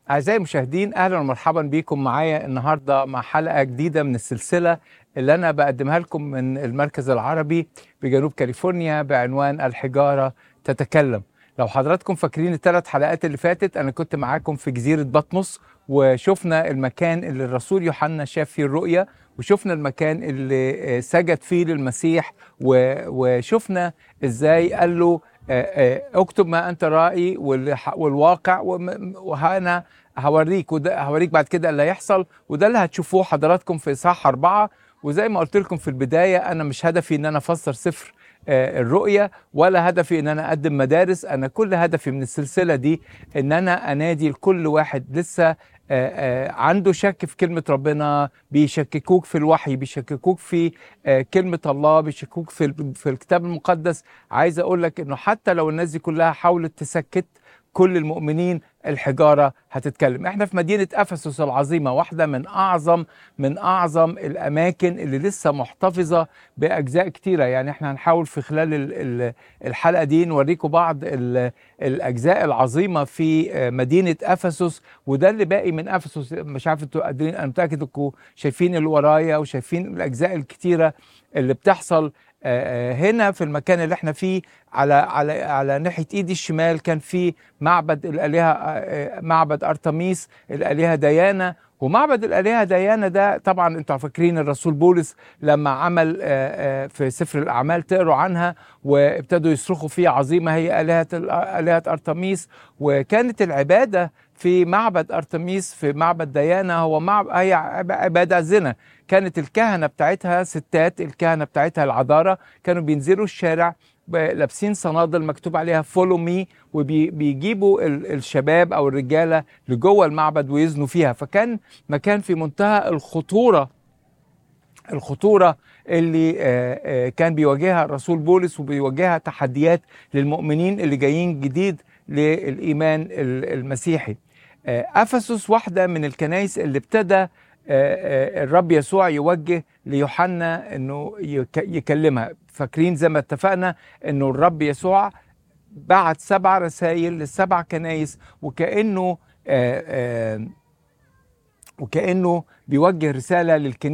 أعزائي المشاهدين أهلا ومرحبا بكم معايا النهاردة مع حلقة جديدة من السلسلة اللي أنا بقدمها لكم من المركز العربي بجنوب كاليفورنيا بعنوان الحجارة تتكلم لو حضراتكم فاكرين الثلاث حلقات اللي فاتت أنا كنت معاكم في جزيرة بطمس وشفنا المكان اللي الرسول يوحنا شاف فيه الرؤية وشفنا المكان اللي سجد فيه للمسيح وشفنا ازاي قال له اكتب ما انت رائي والواقع وأنا هوريك وده هوريك بعد كده اللي هيحصل وده اللي هتشوفوه حضراتكم في اصحاح أربعة وزي ما قلت لكم في البداية أنا مش هدفي إن أنا أفسر سفر الرؤية ولا هدفي ان انا اقدم مدارس انا كل هدفي من السلسلة دي ان انا انادي لكل واحد لسه عنده شك في كلمة ربنا بيشككوك في الوحي بيشككوك في كلمة الله بيشككوك في في الكتاب المقدس عايز اقول لك انه حتى لو الناس دي كلها حاولت تسكت كل المؤمنين الحجاره هتتكلم احنا في مدينه افسس العظيمه واحده من اعظم من اعظم الاماكن اللي لسه محتفظه باجزاء كتيره يعني احنا هنحاول في خلال الحلقه دي نوريكم بعض الاجزاء العظيمه في مدينه افسس وده اللي باقي من افسس مش عارف انتوا قادرين انا متاكد انكم شايفين اللي ورايا وشايفين الاجزاء الكتيره اللي بتحصل هنا في المكان اللي احنا فيه على على على ناحيه ايدي الشمال كان في معبد الالهه معبد ارتميس الالهه ديانا ومعبد الالهه ديانا ده طبعا انتوا فاكرين الرسول بولس لما عمل في سفر الاعمال تقروا عنها وابتدوا يصرخوا فيه عظيمه هي الهه الهه ارتميس وكانت العباده في معبد ارتميس في معبد ديانا هو معبد هي عباده زنا كانت الكهنه بتاعتها ستات الكهنه بتاعتها العذاره كانوا بينزلوا الشارع لابسين صنادل مكتوب عليها فولو مي وبيجيبوا الشباب او الرجاله لجوه المعبد ويزنوا فيها فكان مكان في منتهى الخطوره الخطوره اللي كان بيواجهها الرسول بولس وبيواجهها تحديات للمؤمنين اللي جايين جديد للايمان المسيحي افسس واحده من الكنائس اللي ابتدى الرب يسوع يوجه ليوحنا انه يكلمها فاكرين زي ما اتفقنا انه الرب يسوع بعت سبع رسائل للسبع كنايس وكانه وكانه بيوجه رساله للكنيسه